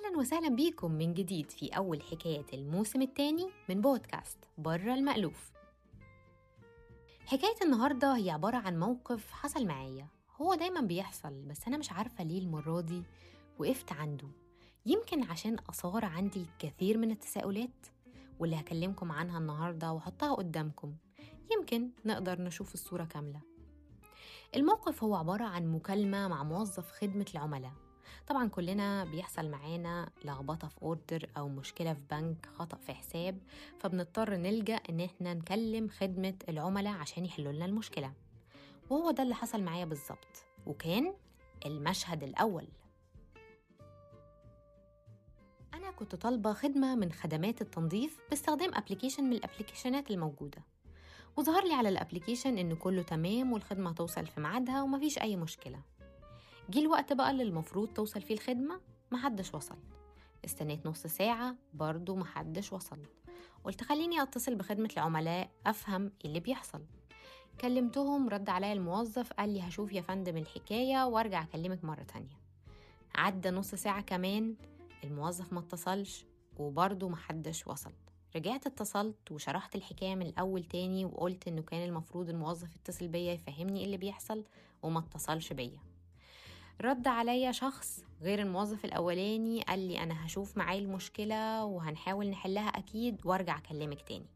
أهلا وسهلا بيكم من جديد في أول حكاية الموسم الثاني من بودكاست بره المألوف حكاية النهاردة هي عبارة عن موقف حصل معايا هو دايما بيحصل بس أنا مش عارفة ليه المرة دي وقفت عنده يمكن عشان أثار عندي الكثير من التساؤلات واللي هكلمكم عنها النهاردة وأحطها قدامكم يمكن نقدر نشوف الصورة كاملة الموقف هو عبارة عن مكالمة مع موظف خدمة العملاء طبعا كلنا بيحصل معانا لخبطة في اوردر أو مشكلة في بنك خطأ في حساب فبنضطر نلجأ إن احنا نكلم خدمة العملاء عشان يحلوا لنا المشكلة وهو ده اللي حصل معايا بالظبط وكان المشهد الأول أنا كنت طالبة خدمة من خدمات التنظيف باستخدام أبليكيشن من الأبليكيشنات الموجودة وظهر لي على الأبليكيشن إن كله تمام والخدمة هتوصل في ميعادها ومفيش أي مشكلة جه الوقت بقى اللي المفروض توصل فيه الخدمة محدش وصل استنيت نص ساعة برضو محدش وصل قلت خليني أتصل بخدمة العملاء أفهم إيه اللي بيحصل كلمتهم رد عليا الموظف قال لي هشوف يا فندم الحكاية وارجع أكلمك مرة تانية عدى نص ساعة كمان الموظف ما اتصلش وبرضه محدش وصل رجعت اتصلت وشرحت الحكاية من الأول تاني وقلت إنه كان المفروض الموظف يتصل بيا يفهمني إيه اللي بيحصل وما اتصلش بيا رد عليا شخص غير الموظف الأولاني قال لي أنا هشوف معاه المشكلة وهنحاول نحلها أكيد وارجع أكلمك تاني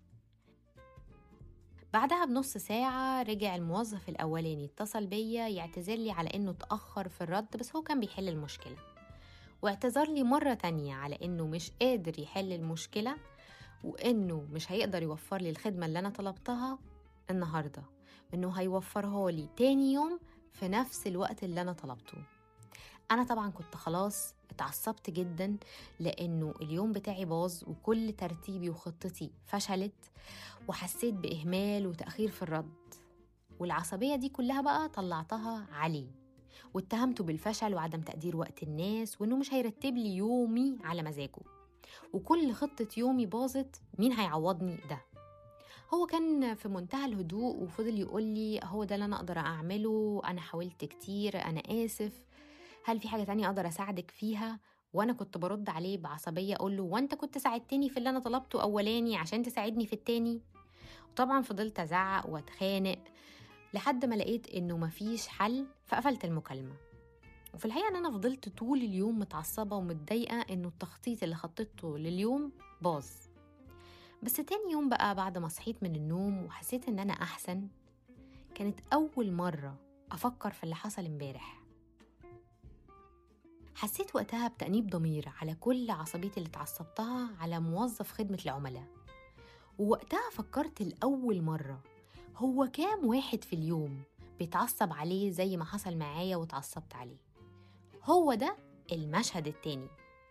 بعدها بنص ساعة رجع الموظف الأولاني اتصل بيا يعتذر لي على إنه اتأخر في الرد بس هو كان بيحل المشكلة واعتذر لي مرة تانية على إنه مش قادر يحل المشكلة وإنه مش هيقدر يوفر لي الخدمة اللي أنا طلبتها النهاردة إنه هيوفرها لي تاني يوم في نفس الوقت اللي أنا طلبته أنا طبعا كنت خلاص اتعصبت جدا لأنه اليوم بتاعي باظ وكل ترتيبي وخطتي فشلت وحسيت بإهمال وتأخير في الرد والعصبية دي كلها بقى طلعتها عليه واتهمته بالفشل وعدم تقدير وقت الناس وإنه مش هيرتب لي يومي على مزاجه وكل خطة يومي باظت مين هيعوضني ده هو كان في منتهى الهدوء وفضل يقول لي هو ده اللي انا اقدر اعمله انا حاولت كتير انا اسف هل في حاجه تانية اقدر اساعدك فيها وانا كنت برد عليه بعصبيه اقول له وانت كنت ساعدتني في اللي انا طلبته اولاني عشان تساعدني في التاني وطبعا فضلت ازعق واتخانق لحد ما لقيت انه مفيش حل فقفلت المكالمه وفي الحقيقه ان انا فضلت طول اليوم متعصبه ومتضايقه انه التخطيط اللي خططته لليوم باظ بس تاني يوم بقى بعد ما صحيت من النوم وحسيت ان انا احسن كانت اول مره افكر في اللي حصل امبارح حسيت وقتها بتأنيب ضمير على كل عصبيتي اللي اتعصبتها على موظف خدمة العملاء ووقتها فكرت لأول مرة هو كام واحد في اليوم بيتعصب عليه زي ما حصل معايا واتعصبت عليه هو ده المشهد التاني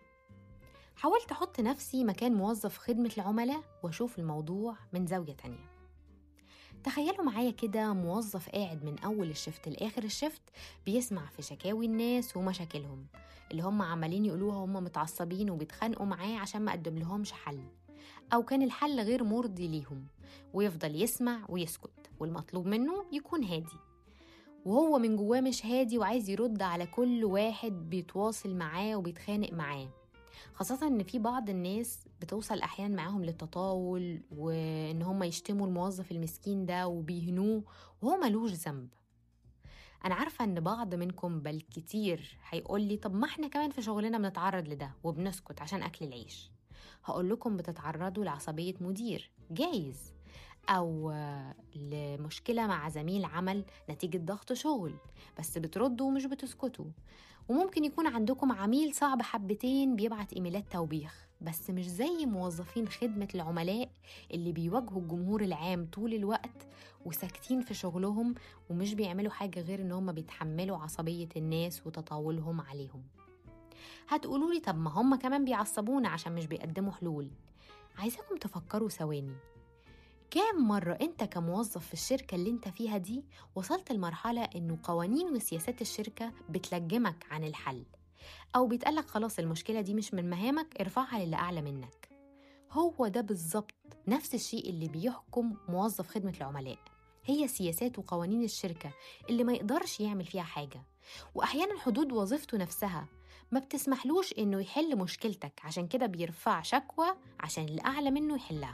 حاولت أحط نفسي مكان موظف خدمة العملاء وأشوف الموضوع من زاوية تانية تخيلوا معايا كده موظف قاعد من أول الشفت لآخر الشفت بيسمع في شكاوي الناس ومشاكلهم اللي هم عمالين يقولوها هم متعصبين وبيتخانقوا معاه عشان ما قدم لهمش حل أو كان الحل غير مرضي ليهم ويفضل يسمع ويسكت والمطلوب منه يكون هادي وهو من جواه مش هادي وعايز يرد على كل واحد بيتواصل معاه وبيتخانق معاه خاصة إن في بعض الناس بتوصل أحيانا معاهم للتطاول وإن هم يشتموا الموظف المسكين ده وبيهنوه وهو ملوش ذنب أنا عارفة إن بعض منكم بل كتير هيقول لي طب ما إحنا كمان في شغلنا بنتعرض لده وبنسكت عشان أكل العيش هقول لكم بتتعرضوا لعصبية مدير جايز أو لمشكلة مع زميل عمل نتيجة ضغط شغل بس بتردوا ومش بتسكتوا وممكن يكون عندكم عميل صعب حبتين بيبعت إيميلات توبيخ بس مش زي موظفين خدمة العملاء اللي بيواجهوا الجمهور العام طول الوقت وساكتين في شغلهم ومش بيعملوا حاجة غير إن هم بيتحملوا عصبية الناس وتطاولهم عليهم هتقولوا لي طب ما هم كمان بيعصبونا عشان مش بيقدموا حلول عايزاكم تفكروا ثواني كام مرة أنت كموظف في الشركة اللي أنت فيها دي وصلت لمرحلة إنه قوانين وسياسات الشركة بتلجمك عن الحل أو بيتقالك خلاص المشكلة دي مش من مهامك ارفعها للي أعلى منك هو ده بالظبط نفس الشيء اللي بيحكم موظف خدمة العملاء هي سياسات وقوانين الشركة اللي ما يقدرش يعمل فيها حاجة وأحيانا حدود وظيفته نفسها ما بتسمحلوش إنه يحل مشكلتك عشان كده بيرفع شكوى عشان اللي أعلى منه يحلها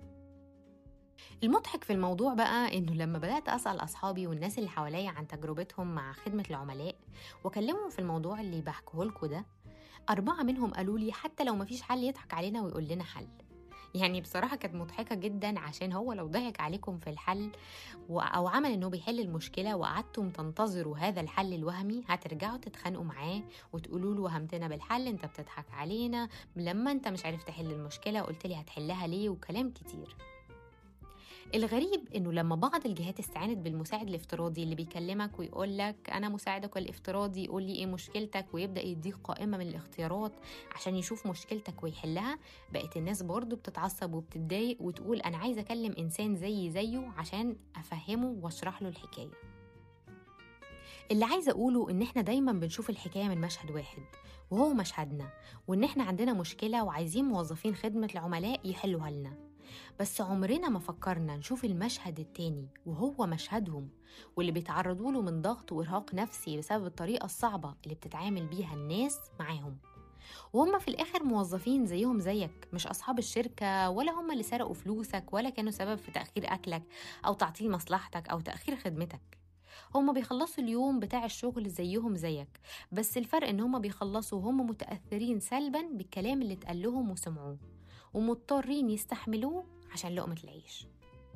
المضحك في الموضوع بقى إنه لما بدأت أسأل أصحابي والناس اللي حواليا عن تجربتهم مع خدمة العملاء وأكلمهم في الموضوع اللي بحكيه لكم ده أربعة منهم قالوا لي حتى لو مفيش حل يضحك علينا ويقول لنا حل يعني بصراحة كانت مضحكة جدا عشان هو لو ضحك عليكم في الحل أو عمل إنه بيحل المشكلة وقعدتم تنتظروا هذا الحل الوهمي هترجعوا تتخانقوا معاه وتقولوا له وهمتنا بالحل أنت بتضحك علينا لما أنت مش عارف تحل المشكلة قلت لي هتحلها ليه وكلام كتير الغريب انه لما بعض الجهات استعانت بالمساعد الافتراضي اللي بيكلمك ويقول لك انا مساعدك الافتراضي قول لي ايه مشكلتك ويبدا يديك قائمه من الاختيارات عشان يشوف مشكلتك ويحلها بقت الناس برضو بتتعصب وبتتضايق وتقول انا عايزه اكلم انسان زي زيه عشان افهمه واشرح له الحكايه اللي عايزه اقوله ان احنا دايما بنشوف الحكايه من مشهد واحد وهو مشهدنا وان احنا عندنا مشكله وعايزين موظفين خدمه العملاء يحلوها لنا بس عمرنا ما فكرنا نشوف المشهد التاني وهو مشهدهم واللي بيتعرضوا له من ضغط وإرهاق نفسي بسبب الطريقة الصعبة اللي بتتعامل بيها الناس معاهم وهم في الآخر موظفين زيهم زيك مش أصحاب الشركة ولا هم اللي سرقوا فلوسك ولا كانوا سبب في تأخير أكلك أو تعطيل مصلحتك أو تأخير خدمتك هما بيخلصوا اليوم بتاع الشغل زيهم زيك بس الفرق ان هما بيخلصوا وهم متأثرين سلبا بالكلام اللي اتقال لهم وسمعوه ومضطرين يستحملوه عشان لقمة العيش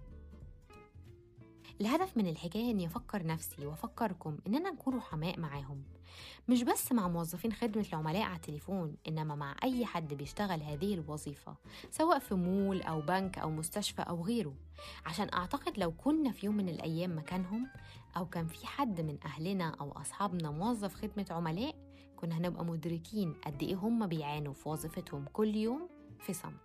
الهدف من الحكاية إني أفكر نفسي وأفكركم إننا نكون رحماء معاهم مش بس مع موظفين خدمة العملاء على التليفون إنما مع أي حد بيشتغل هذه الوظيفة سواء في مول أو بنك أو مستشفى أو غيره عشان أعتقد لو كنا في يوم من الأيام مكانهم أو كان في حد من أهلنا أو أصحابنا موظف خدمة عملاء كنا هنبقى مدركين قد إيه هم بيعانوا في وظيفتهم كل يوم في صمت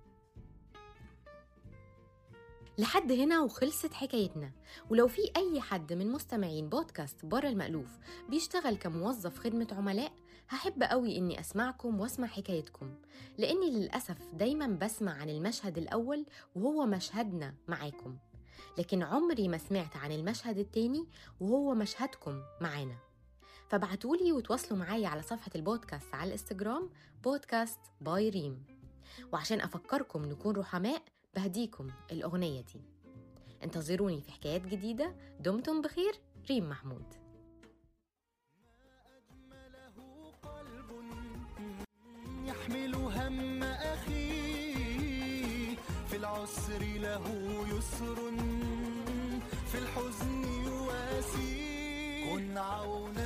لحد هنا وخلصت حكايتنا ولو في أي حد من مستمعين بودكاست بره المألوف بيشتغل كموظف خدمة عملاء هحب قوي إني أسمعكم وأسمع حكايتكم لأني للأسف دايما بسمع عن المشهد الأول وهو مشهدنا معاكم لكن عمري ما سمعت عن المشهد التاني وهو مشهدكم معانا فبعتولي وتواصلوا معايا على صفحة البودكاست على الانستجرام بودكاست باي ريم وعشان أفكركم نكون رحماء بهديكم الأغنية دي انتظروني في حكايات جديدة دمتم بخير ريم محمود يحمل هم أخيه في العسر له يسر في الحزن يواسي كن عونا